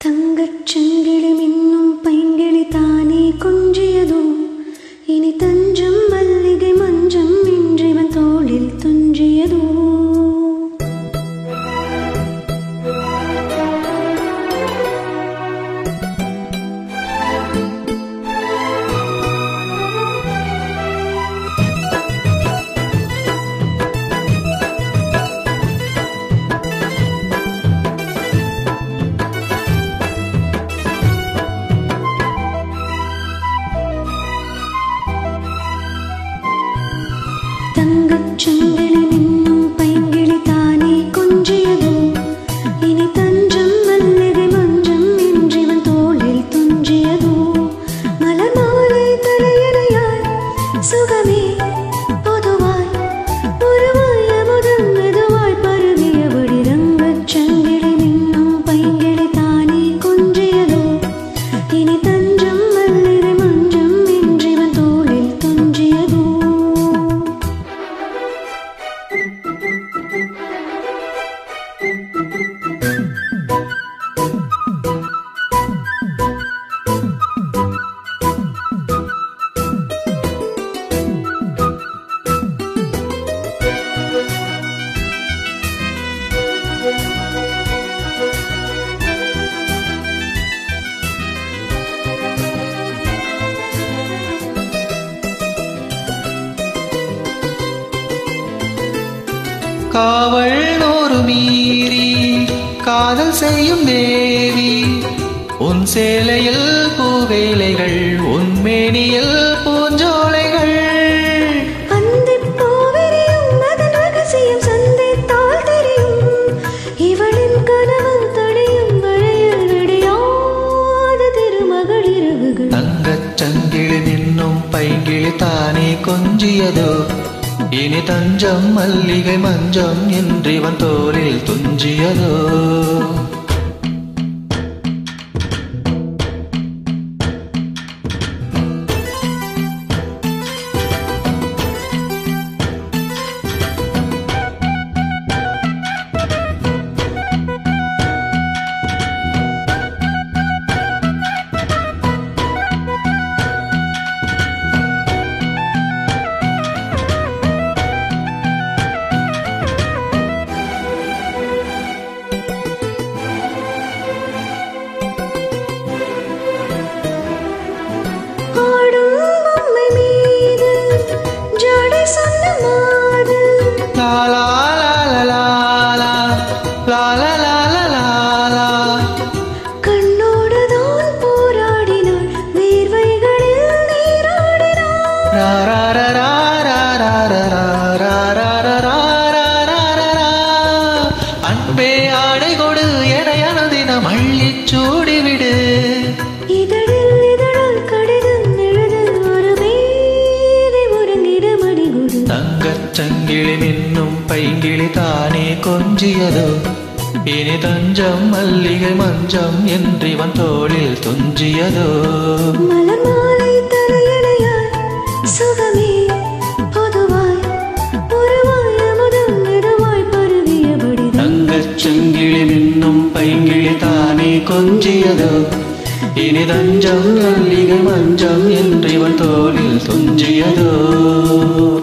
தங்கச் செங்கிளி மின்னும் பைங்கிளி தானே கொஞ்சியதோ இனி தஞ்சம் மல்லிகை மஞ்சம் இன்றிவன் தோளில் துஞ்சியதோ தங்கச் செங்கிளி மின்னும் பைங்கிளி தானே கொஞ்சியதோ இனி தஞ்சம் மல்லிகை மஞ்சம் இன்றிவன் தோளில் துஞ்சியதோ மலர் மாலை தலையணையாய் சுகமே பொதுவாய் உருவாய் அமுதம் மெதுவாய் பருகியபடி ரங்கச் செங்கிளி மின்னும் பைங்கிளி தானே கொஞ்சியதோ இனி தஞ்சம் மல்லிகை மஞ்சம் இன்றிவன் தோளில் துஞ்சியதோ காவல் நூறு மீறி காதல் செய்யும் தேவி உன் சேலையில் பூவேலைகள் உன் மேனியில் பூஞ்சோலைகள் அந்திப் பூவிரியும் அதன் ரகசியம் சந்தித்தால் தெரியும். இவளின் கனவு தணியும் வரையில் விடியாத திருமகள் இரவுகள். தங்கச் சங்கிலி நின்னும் பைங்கிளி தானே கொஞ்சியதோ இனி தஞ்சம் மல்லிகை மஞ்சம் என்றிவன் தோளில் துஞ்சியதோ ஆடும் பொம்மை மீது ஜாடை சொன்ன மாது. லா லா லா லா லா லா லா லா லா லா லா கண்ணோடுதான் போராடினாள் வேர்வைகளில் நீராடினாள் ரா ரா ரா ரா ரா ரா ரா ரா ரா ரா ரா ரா ரா ரா ரா. அன்பே ஆடை கொடு என அனுதினம் அள்ளிச் சூடிவிடு இதழில் இதழால் கடிதம் எழுது ஒரு மேதை உறங்கிட மணிகுடு தங்கச் சங்கிலி மின்னும் பைங்கிளி தானே கொஞ்சியதோ இனி தஞ்சம் மல்லிகை மஞ்சம் என்றிவன் தோளில் துஞ்சியதோ மலர் மாலை தலையணையாய் சுகமே பொதுவாய் உருவாய் அமுதம் மெதுவாய் பருகியபடி தங்கச் செங்கிளி மின்னும் பைங்கிளி தானே கொஞ்சியதோ இனி தஞ்சம் மல்லிகை மஞ்சம் என்றிவன் தோளில் துஞ்சியதோ